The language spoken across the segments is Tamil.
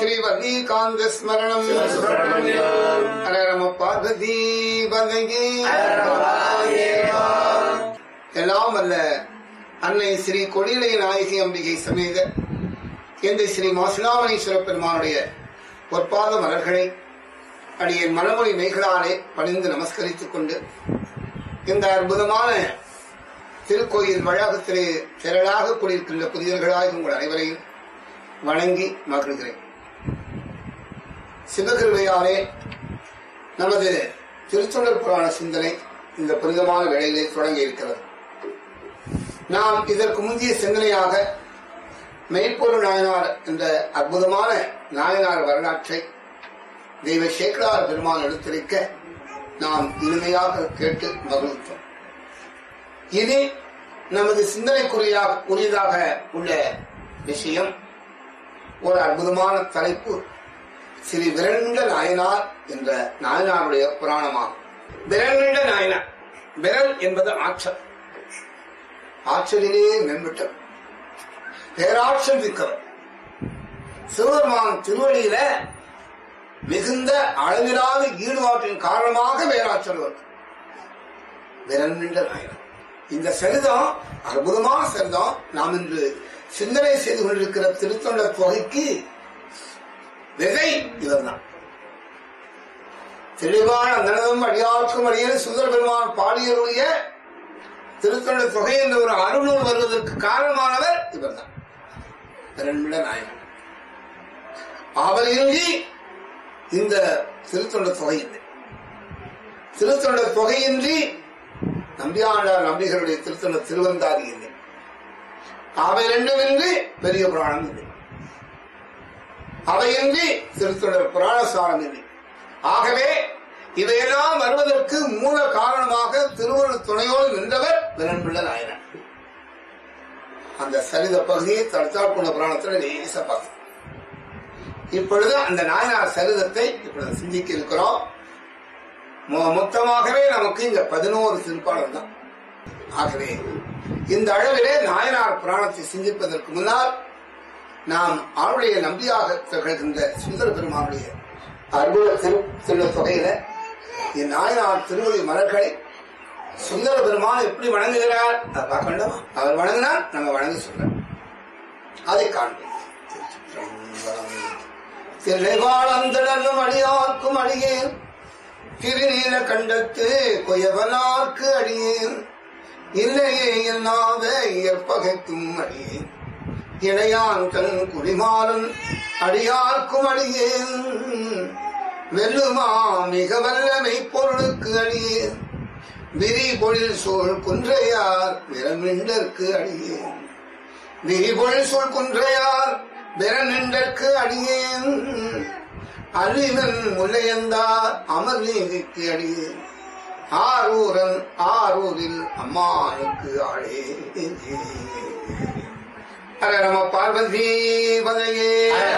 ஸ்ரீ வல்லிகாந்த ஸ்மரணம் ஹரரம பார்வதி பதகி எல்லாம் அல்ல அன்னை ஸ்ரீ கொடிலை நாயகி அம்பிகை சமேத எந்த ஸ்ரீ மாசிலாமணீஸ்வர பெருமானுடைய பொற்பாத மலர்களை அடியேன் மனமொழி மெய்களாலே பணிந்து நமஸ்கரித்துக் கொண்டு இந்த அற்புதமான திருக்கோயில் வளாகத்திலே திரளாக கூடியிருக்கின்ற புதியவர்களாக உங்கள் அனைவரையும் வணங்கி மகிழ்கிறேன் சிவகிருவையாலே நமது திருத்தொண்டர் புராண சிந்தனை இந்த புனிதமான வேளையிலே தொடங்கி இருக்கிறது நாம் இதற்கு முந்தைய சிந்தனையாக மெய்ப்பொருள் நாயனார் என்ற அற்புதமான நாயனார் வரலாற்றை தெய்வ சேக்கரார் பெருமான் எடுத்துரைக்க நாம் இனிமையாக கேட்டு மகிழ்ந்தோம் இனி நமது சிந்தனைக்குரியாக உரியதாக உள்ள விஷயம் ஒரு அற்புதமான தலைப்பு ஸ்ரீ விரண்ட நாயனார் என்ற நாயனாருடைய புராணமாகும் விரண்ட நாயனார் விரல் என்பது ஆற்றல் ஆற்றலிலே மேம்பட்டவர் பேராற்றல் மிக்கவர் சிவபெருமான் திருவடியில மிகுந்த அளவிலாத ஈடுபாட்டின் காரணமாக பேராற்றல் வருது விரண்ட நாயனார் இந்த சரிதம் அற்புதமான சரிதம் நாம் இன்று சிந்தனை செய்து கொண்டிருக்கிற திருத்தொண்ட தொகைக்கு விதை இவர்தான் தெளிவான அந்தனதும் அடியாற்றும் அடியே சுந்தர பெருமான் பாடியருடைய திருத்தொண்ட தொகை என்ற ஒரு அருணூல் வருவதற்கு காரணமானவர் இவர்தான் இரண்மிட நாயகன் அவர் இன்றி இந்த திருத்தொண்ட தொகை இல்லை திருத்தொண்ட தொகையின்றி நம்பியாண்டார் நம்பிகளுடைய திருத்தொண்ட திருவந்தாதி இல்லை அவை ரெண்டுமின்றி பெரிய புராணம் இல்லை அவையின்றி திருத்தொடர் புராணசாரம் இல்லை ஆகவே இவையெல்லாம் வருவதற்கு மூல காரணமாக திருவள்ளுவர் துணையோடு நின்றவர் விரண்பிள்ள நாயனர் அந்த சரித பகுதியை தடுத்தாட்கொண்ட புராணத்தில் லேச பார்க்கணும் இப்பொழுது அந்த நாயனார் சரிதத்தை இப்பொழுது சிந்திக்க இருக்கிறோம் மொ- மொத்தமாகவே நமக்கு இங்க பதினோரு திருப்பாளர் தான் ஆகவே இந்த அளவிலே நாயனார் புராணத்தை சிந்திப்பதற்கு முன்னால் நாம் ஆளுடைய நம்பியாக திகழ்கின்ற சுந்தர பெருமானுடைய அற்புத திரு திரு தொகையில என் நாயனார் திருமதி மலர்களை சுந்தர பெருமான் எப்படி வணங்குகிறார் அதை பார்க்க வேண்டாமா அவர் வணங்கினால் நம்ம வணங்க சொல்றோம் அதை காண்போம் திருநெல்வாளந்தடலும் அடியார்க்கும் அடியேன் திருநீல கண்டத்து கொயவனார்க்கு அடியேன் இல்லையே என்னாத இயற்பகைக்கும் அடியேன் இணையான் தன் குடிமாறன் அடியார்க்கும் அடியேன் வெல்லுமா மிக வல்ல மெய்ப்பொருளுக்கு அடியேன் விரி பொழில் சோழ் குன்றையார் விரமிண்டற்கு அடியேன் விரிபொழில் சோழ் குன்றையார் விரநின்றற்கு அடியேன் அழிவன் முல்லையந்தார் அமர் நீதிக்கு அடியேன் ஆரூரன் ஆரூரில் அம்மானுக்கு ஆளே ஹர நம பார்வதி பதையே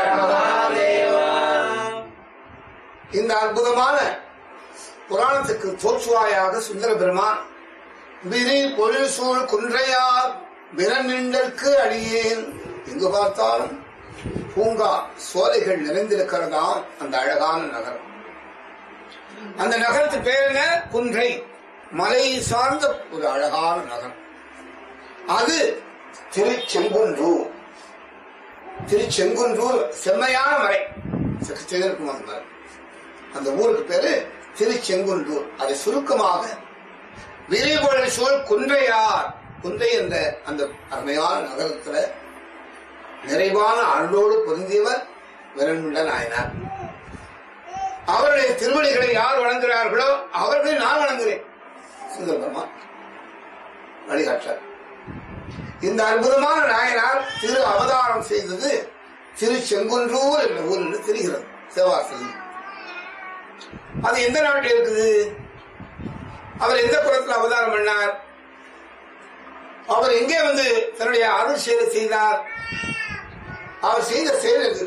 இந்த அற்புதமான புராணத்துக்கு தோற்றுவாயாக சுந்தர பெருமான் விரி பொழில் சூழ் குன்றையார் விரநின்றற்கு அடியேன் எங்கு பார்த்தாலும் பூங்கா சோலைகள் நிறைந்திருக்கிறதாம் அந்த அழகான நகரம் அந்த நகரத்து பேர் என்ன குன்றை மலை சார்ந்த ஒரு அழகான நகரம் அது திருச்செங்குன்றூர் திருச்செங்குன்றூர் செம்மையான மலை செக்கச்செங்க இருக்கும் அந்த மலை அந்த ஊருக்கு பேரு திருச்செங்குன்றூர் அதை சுருக்கமாக விரிபொழி சூழ் குன்றையார் குன்றை என்ற அந்த அருமையான நகரத்துல நிறைவான அருளோடு பொருந்தியவர் விரண்முண்ட நாயனார் அவருடைய திருவடிகளை யார் வணங்குகிறார்களோ அவர்களை நான் வணங்குகிறேன் சுந்தரபெருமான் வழிகாட்டார் இந்த அற்புதமான நாயனார் திரு அவதாரம் செய்தது திரு செங்குன்றூர் என்ற ஊர் என்று தெரிகிறது சேவாசல் அது எந்த நாட்டில் இருக்குது அவர் எந்த புறத்தில் அவதாரம் பண்ணார் அவர் எங்கே வந்து தன்னுடைய அருள் செயலை செய்தார் அவர் செய்த செயல் எது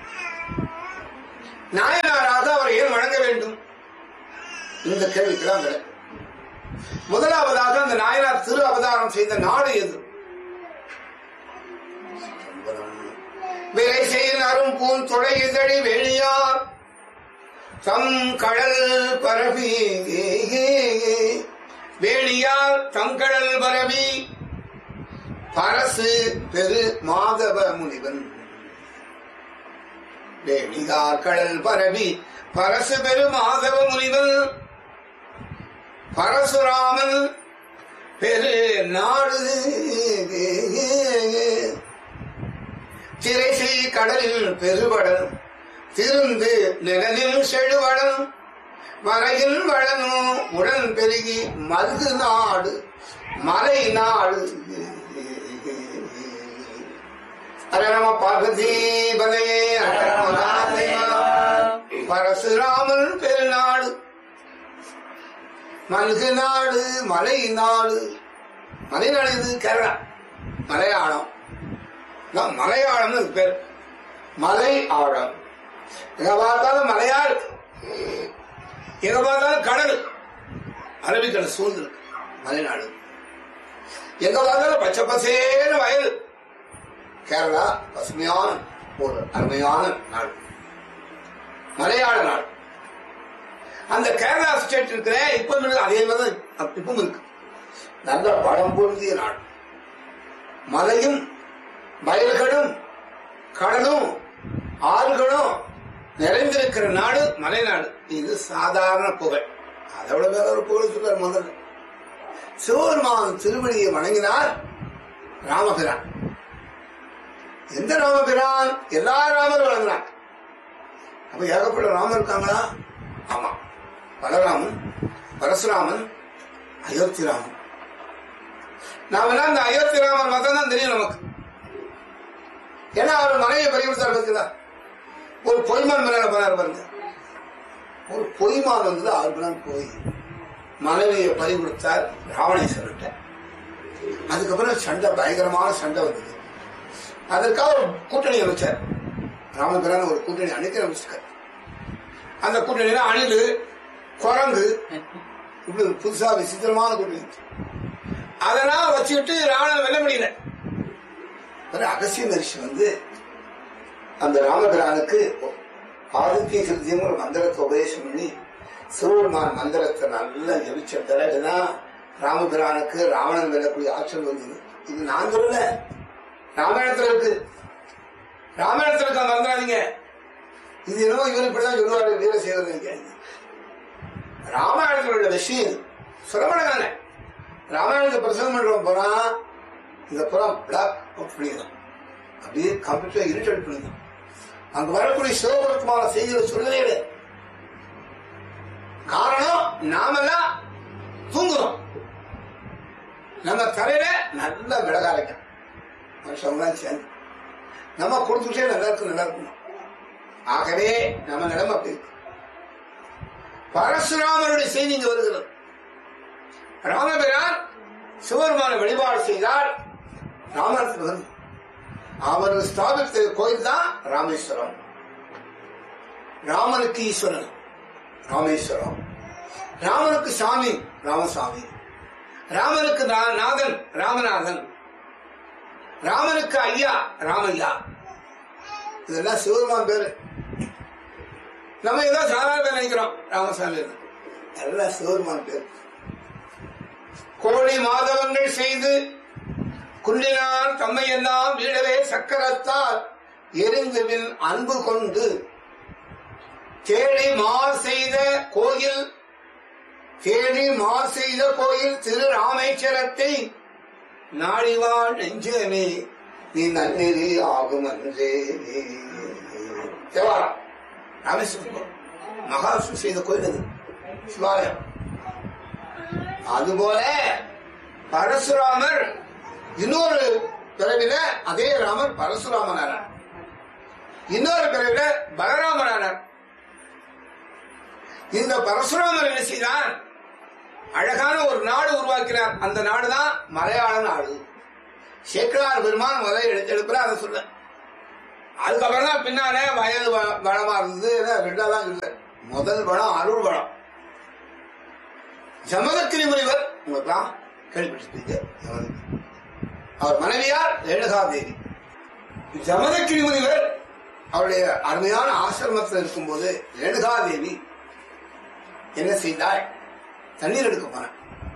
நாயனாராக அவர் ஏன் வணங்க வேண்டும் இந்த கேள்விக்கெல்லாம் விடை முதலாவதாக அந்த நாயனார் திரு அவதாரம் செய்த நாடு எது விரை செய்யும் அரும் பூந்தொடை இதழி வெளியார் தம் கடல் பரவி வேணியார் தம் கடல் பரவி பரசு பெரு மாதவ முனிவன் வேணியார் கடல் பரவி பரசு பெரு மாதவ முனிவன் பரசுராமன் பெரு நாடு திரைசை கடலில் பெருவடல் திருந்து நிழலில் செழுவடல் மலையில் வளனும் உடன் பெருகி மருது நாடு மலை நாடு அர நம பார்வதி பதையே அர நம நாராயணா. பரசுராமன் பெருநாடு மல்கு நாடு மலை நாடு மலைநாடு இது கேரளா மலையாளம் நான் மலையாளம்னு அதுக்கு பேர் மலை ஆழம் எங்க பார்த்தாலும் மலையாள் எங்க பார்த்தாலும் கடல் அரபிக்கடல் சூழ்ந்து இருக்கு மலைநாடு எங்க பார்த்தாலும் பச்சை பசேன்னு வயல் கேரளா பசுமையான ஒரு அருமையான நாடு மலையாள நாடு அந்த கேரளா ஸ்டேட் இருக்கிற இப்ப அதே மாதிரி தான் இப்பவும் இருக்கு நல்ல படம் பொருந்திய நாடு மலையும் வயல்களும் கடலும் ஆறுகளும் நிறைந்திருக்கிற நாடு மலைநாடு இது சாதாரண புகழ் அதை விட வேற ஒரு புகழ் சொல்றார் முதல்ல சிவபெருமான் திருவடியை வணங்கினார் ராமபிரான் எந்த ராமபிரான் எல்லா ராமரும் வணங்கினார் அப்ப ஏகப்பட்ட ராமர் இருக்காங்களா ஆமா பலராமன் பரசுராமன் அயோத்தி ராமன் நாமெல்லாம் இந்த அயோத்தி ராமன் மதம் தான் தெரியும் நமக்கு ஏன்னா அவர் மனைவியை பறிகொடுத்தார் பார்த்தீங்களா ஒரு பொய்மான் மேல போனார் பாருங்க ஒரு பொய்மான் வந்து அவர் போய் மனைவியை பறி கொடுத்தார் ராவணேஸ்வரர்கிட்ட அதுக்கப்புறம் சண்டை பயங்கரமான சண்டை வந்தது அதற்காக ஒரு கூட்டணி அமைச்சார் ராமபிரான் ஒரு கூட்டணி அணிக்க அமைச்சிருக்கார் அந்த கூட்டணியில அணிலு குரங்கு இப்படி ஒரு புதுசா விசித்திரமான கூட்டணி அதெல்லாம் வச்சுக்கிட்டு ராவணன் வெல்ல முடியல ஒரு அகசிய மரிஷி வந்து அந்த ராமபிரானுக்கு ஆதித்ய கிருத்தியம் ஒரு மந்திரத்தை உபதேசம் பண்ணி சிவபெருமான் மந்திரத்தை நல்லா ஜபிச்ச பிறகுதான் ராமபிரானுக்கு ராவணன் வெல்லக்கூடிய ஆற்றல் வந்தது இது நான் சொல்லல ராமாயணத்துல இருக்கு ராமாயணத்துல இருக்க மறந்துடாதீங்க இது என்னவோ இவர் இப்படிதான் சொல்லுவாரு வீரசேகரன் ராமாயணத்தில் உள்ள விஷயம் சுரமணகான ராமாயணத்தை பிரசங்கம் பண்றவன் போனா இந்த புறம் பிளாக் அவுட் பண்ணிடலாம் அப்படியே கம்ப்யூட்டர் இரிட்டேட் பண்ணிடலாம் அங்க வரக்கூடிய சிவபெருமான செய்திகளை சொல்லவே இல்லை காரணம் நாமெல்லாம் தூங்குறோம் நம்ம தலையில நல்ல விலகாலைக்கும் மனுஷங்களாம் சேர்ந்து நம்ம கொடுத்துட்டே நல்லா இருக்கும் நல்லா இருக்கணும் ஆகவே நம்ம நிலைமை அப்படி இருக்கு பரசுராமருடைய செய்தி இங்க வருகிறது ராமபிரான் சிவபெருமான வழிபாடு செய்தால் ராமருக்கு வந்து அவர் ஸ்தாபித்த கோயில் தான் ராமேஸ்வரம் ராமனுக்கு ஈஸ்வரன் ராமேஸ்வரம் ராமனுக்கு சாமி ராமசாமி ராமனுக்கு நா- நாதன் ராமநாதன் ராமனுக்கு ஐயா ராமையா இதெல்லாம் சிவபெருமான் பேரு நம்ம ஏதோ சாதாரண பேர் நினைக்கிறோம் ராமசாமி இருக்கு. எல்லாம் சிவபெருமான் பேர் கோழி மாதவங்கள் செய்து குள்ளினார் தம்மை எல்லாம் வீழவே சக்கரத்தால் எரிந்துவின் அன்பு கொண்டு தேடி மார் செய்த கோயில் தேடி மார் செய்த கோயில் திரு ராமேஸ்வரத்தை நாடிவாள் நெஞ்சமே நீ நன்னெறி ஆகும் அன்றே தேவாரம் ராமேஸ்வரம் மகாவிஷ்ணு செய்த கோயில் அது சிவாலயம் அதுபோல பரசுராமர் இன்னொரு பிறவில அதே ராமர் பரசுராமன் ஆனார் இன்னொரு பிறவில பலராமன் ஆனார் இந்த பரசுராமர் என்ன செய்தான் அழகான ஒரு நாடு உருவாக்கினார் அந்த நாடுதான் மலையாள நாடு சேக்கலார் பெருமான் முதல்ல எடுத்து எடுப்புற அதை சொல்ல அதுக்கப்புறம் தான் பின்னாலே வயல் வ- வளமா இருந்தது ஏன்னா ரெண்டாதான் இல்லை முதல் வளம் அருள் வளம் ஜமதக்கிரி முனிவர் உங்களுக்குலாம் கேள்விப்பட்டிருப்பீங்க ஜமதக்கிரி. அவர் மனைவியார் ரேணுகா தேவி ஜமதக்கிரி முனிவர் அவருடைய அருமையான ஆசிரமத்தில் இருக்கும்போது ரேணுகாதேவி என்ன செய்தாள் தண்ணீர் எடுக்க போனார்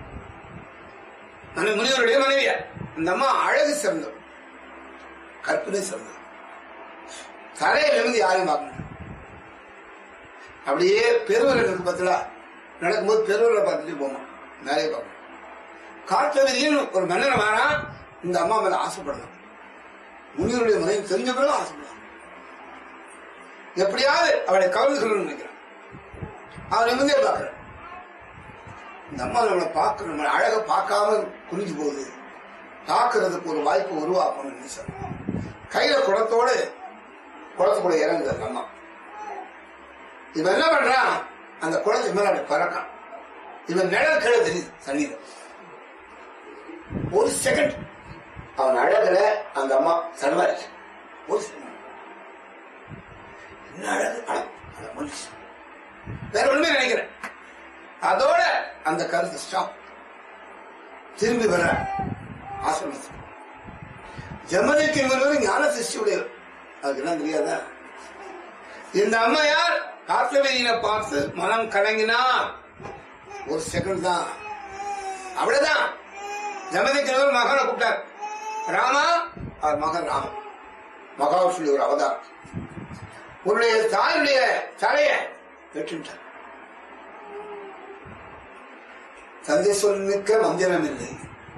மனை முனிவருடைய மனைவியார் அந்த அம்மா அழகு சிறந்தவர் கற்பினை சிறந்தவர் தரையிலிருந்து யாரையும் பார்க்க முடியாது. அப்படியே பெருவரல் இருக்கு பார்த்தீங்களா நடக்கும்போது பெருவரலை பார்த்துட்டு போவோம் நிறைய பார்க்கணும் காற்றவரியில் ஒரு மன்னனை வாரா இந்த அம்மா மேல ஆசைப்படலாம் முனிவருடைய மனைவி தெரிஞ்ச பிறகு ஆசைப்படலாம் எப்படியாவது அவளை கவர்ந்து சொல்லணும்னு நினைக்கிறான் அவன் நிமிந்தே பார்க்கிறேன் இந்த அம்மா நம்மளை பார்க்க நம்ம அழக பார்க்காம குனிஞ்சு போகுது பார்க்கறதுக்கு ஒரு வாய்ப்பு உருவாக்கணும்னு நினைச்சான் கையில குடத்தோடு குளத்துக்குள்ள இறங்குது அந்த அம்மா இவன் என்ன பண்றான் அந்த குளத்து மேல அப்படி பறக்கான் இவன் நிழல் கீழே தெரியுது தண்ணீர் ஒரு செகண்ட் அவன் அழகுல அந்த அம்மா தடுமாறிச்சு ஒரு செகண்ட் என்ன அழகு அழ அழ மனுஷன் வேற ஒண்ணுமே நினைக்கிறேன் அதோட அந்த கருத்து ஸ்டாப் திரும்பி வர ஆசிரமத்துக்கு ஜமதிக்கு இவர் ஞான சிருஷ்டி உடையவர் அதுக்கு என்ன தெரியாதா இந்த அம்மையார் காத்தவெளியில பார்த்து மனம் கலங்கினார் ஒரு செகண்ட் தான் அவ்வளவுதான் ஜமதிக்கிறவர் மகனை கூப்பிட்டார் ராமா அவர் மகன் ராமன் மகாவிஷ்ணு ஒரு அவதாரம் உன்னுடைய தாயுடைய தலைய வெட்டுட்டார் தந்தை சொல்லுக்க மந்திரம் இல்லை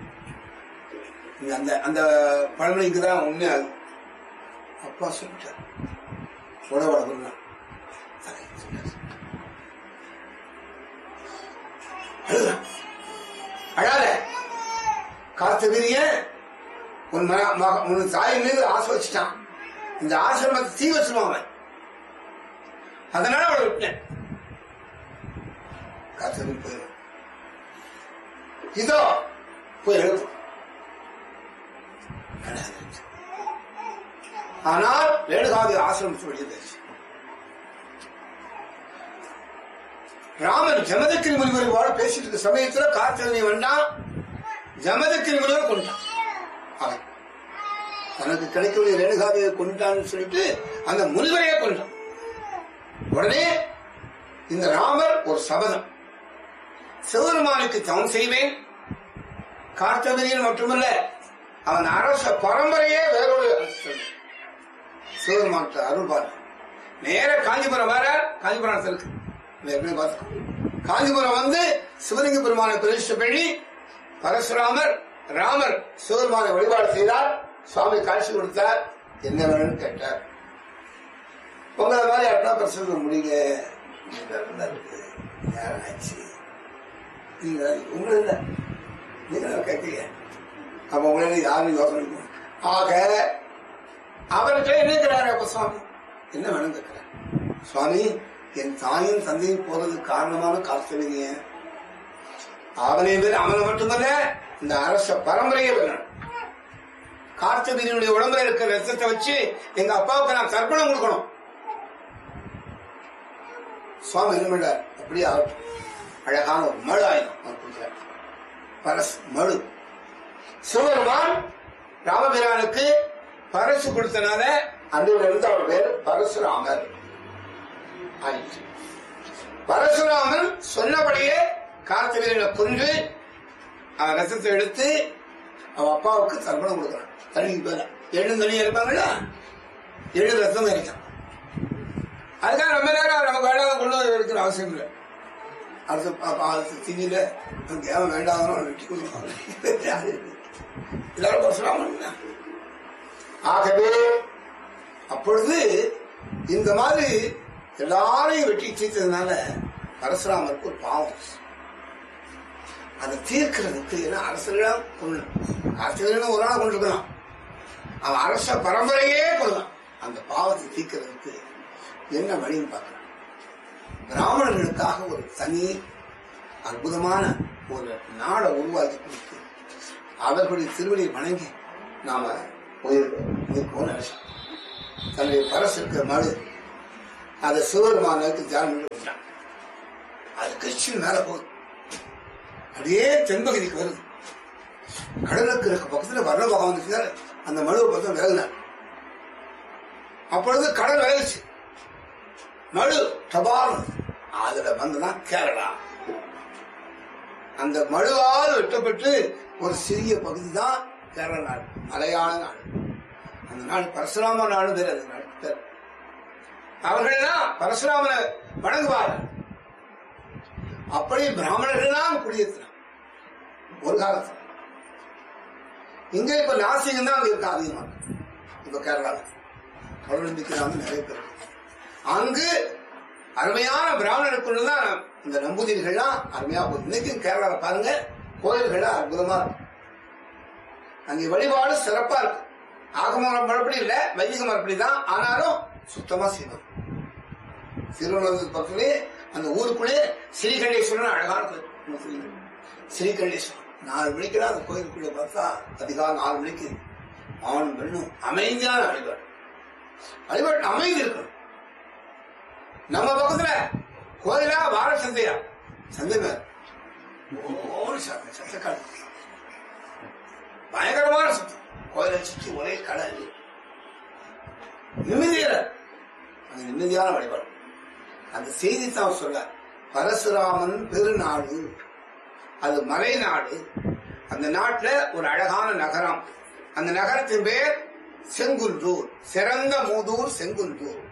அந்த அந்த பழமொழிக்கு தான் உண்மையாது அப்பா சொல்லிட்டார் உடவட சொன்னார் அழுதான் அழாத காத்தகிரிய உன் மக மக- உன் தாயின் மீது ஆசை வச்சுட்டான் இந்த ஆசிரமத்தை தீ வச்சிருவான் அவன் அதனால அவளை விட்டேன் காத்தகிரி போயிடும் இதோ போய் எழுப்பு அழாத. ஆனால் ரேணுகாதி ஆசிரமத்தை வெளியே ராமன் ஜமதக்கிரி முனிவரோட பேசிட்டு இருக்க சமயத்துல காத்தனை வேண்டாம் ஜமதக்கிரி முனிவர் கொண்டான் அவன் தனக்கு கிடைக்கக்கூடிய ரேணுகாதியை கொண்டான்னு சொல்லிட்டு அந்த முனிவரையே கொண்டான் உடனே இந்த ராமர் ஒரு சபதம் சிவபெருமானுக்கு தவம் செய்வேன் கார்த்தவரியன் மட்டுமல்ல அவன் அரச பரம்பரையே வேறொரு அரசன் சிவபெருமான் அருள் பாரு நேர காஞ்சிபுரம் வர காஞ்சிபுரம் இருக்கு நம்ம எப்படி பார்த்தோம் காஞ்சிபுரம் வந்து சிவலிங்க பெருமானை பிரதிஷ்டை பண்ணி பரசுராமர் ராமர் சிவபெருமானை வழிபாடு செய்தார் சுவாமி காட்சி கொடுத்தார் என்ன வேணும்னு கேட்டார் உங்களை மாதிரி அட்டா பிரசங்க முடியல நல்லா இருக்கு நேரம் ஆச்சு நீங்க உங்களை இல்ல நீங்க தான் கேட்கீங்க அப்ப உங்களை யாரும் யோசனை பண்ணணும். ஆக அவர்கிட்ட என்ன கேட்கிறாரு அப்ப சுவாமி என்ன வேணும் கேட்கிறார் சுவாமி என் தாயும் தந்தையும் போறதுக்கு காரணமான கார்த்தவீங்க அவனை பேர் அவனை மட்டுமல்ல இந்த அரச பரம்பரையே வேணும் கார்த்தவீரியனுடைய உடம்புல இருக்கிற ரத்தத்தை வச்சு எங்க அப்பாவுக்கு நான் தர்ப்பணம் கொடுக்கணும் சுவாமி என்ன பண்ணார் அப்படியே ஆகட்டும் அழகான ஒரு மழு ஆயுதம் அவர் கொடுக்கிறார் பரஸ் மழு சிவபெருமான் ராமபிரானுக்கு பரசு கொடுத்தனால அன்றையில இருந்து அவர் பேர் பரசுராமர் ஆயிற்று பரசுராமன் சொன்னபடியே கார்த்திகேயனை கொன்று அவன் ரசத்தை எடுத்து அவன் அப்பாவுக்கு தர்ப்பணம் கொடுக்கிறான் தண்ணிக்கு பேர எண்ணு தண்ணி இருப்பாங்கல்ல எள்ளு ரத்தம் இருக்கான் அதுக்காக ரொம்ப நேரம் நமக்கு வேண்டாம் கொண்டு வந்து எடுக்கிற அவசியம் இல்லை அடுத்து அப்ப அடுத்து திங்கில கேவன் வேண்டாம் வெட்டி கொடுப்பாங்க எல்லாரும் பரசுராமன் தான். ஆகவே அப்பொழுது இந்த மாதிரி எல்லாரையும் வெட்டி தீர்த்ததுனால பரசுராமருக்கு ஒரு பாவம் வந்துச்சு. அதை தீர்க்கிறதுக்கு ஏன்னா அரசர்களிடம் கொள்ளணும் அரசர்களிடம் ஒரு நாள் கொண்டிருக்கலாம் அவன் அரச பரம்பரையே கொள்ளலாம் அந்த பாவத்தை தீர்க்கிறதுக்கு என்ன வழின்னு பார்க்கலாம் பிராமணர்களுக்காக ஒரு தனி அற்புதமான ஒரு நாடை உருவாக்கி கொடுத்து அவர்களுடைய திருவடியை வணங்கி நாம உயிர் நிற்போம் நினைச்சோம் தன்னுடைய பரசு இருக்கிற மனு அதை சிவபெருமானுக்கு தியானம் பண்ணி விட்டான் அது கட்சியில் மேல போகுது அப்படியே தென்பகுதிக்கு வருது கடலுக்கு இருக்க பக்கத்துல வர்ண பகவான் இருக்கிறார் அந்த மனுவை பார்த்தா விலகினார் அப்பொழுது கடல் விளைச்சு மழு டபால் அதுல வந்துதான் கேரளா அந்த மழுவால் வெட்டப்பட்டு ஒரு சிறிய பகுதி தான் கேரள நாடு மலையான நாடு அந்த நாடு பரசுராம நாடு பேர் அந்த நாடு பேர் அவர்கள்லாம் பரசுராமனை வணங்குவார்கள் அப்படி பிராமணர்கள்லாம் குடியேற்றினார் ஒரு காலத்துல இங்க இப்ப நாசிகம் தான் அங்க இருக்கு அதிகமா இப்ப கேரளாவில் கடவுள் நம்பிக்கிறாங்க நிறைய பேர் அங்கு அருமையான பிராமணருக்குள்ள தான் இந்த நம்பூதிரிகள்லாம் அருமையா போகுது இன்னைக்கும் கேரளாவில் பாருங்க கோயில்கள்லாம் அற்புதமா இருக்கு அங்கே வழிபாடு சிறப்பா இருக்கு ஆகம மறுபடி இல்ல வைதிக மறுபடி தான் ஆனாலும் சுத்தமா செய்யணும் திருவண்ணாமலை பக்கத்திலே அந்த ஊருக்குள்ளே ஸ்ரீகண்டேஸ்வரன் அழகான கோயில் முஸ்லீம்கள். ஸ்ரீகண்டேஸ்வரன் நாலு மணிக்கு அந்த கோயிலுக்குள்ள பார்த்தா அதிகாலம் நாலு மணிக்கு ஆணும் பெண்ணும் அமைதியான வழிபாடு வழிபாட்டு அமைதி இருக்கணும் நம்ம பக்கத்துல கோயிலா வார சந்தையா சந்தை மேல ஓடு சந்தை சத்தக்காடு பயங்கரமான சத்தம் கோயிலை சுற்றி ஒரே கடல் நிம்மதியில அது நிம்மதியான வழிபாடு அந்த செய்தி தான் சொல்ல பரசுராமன் பெருநாடு அது மலை நாடு அந்த நாட்டுல ஒரு அழகான நகரம் அந்த நகரத்தின் பேர் செங்குன்றூர் சிறந்த மூதூர் செங்குன்றூர்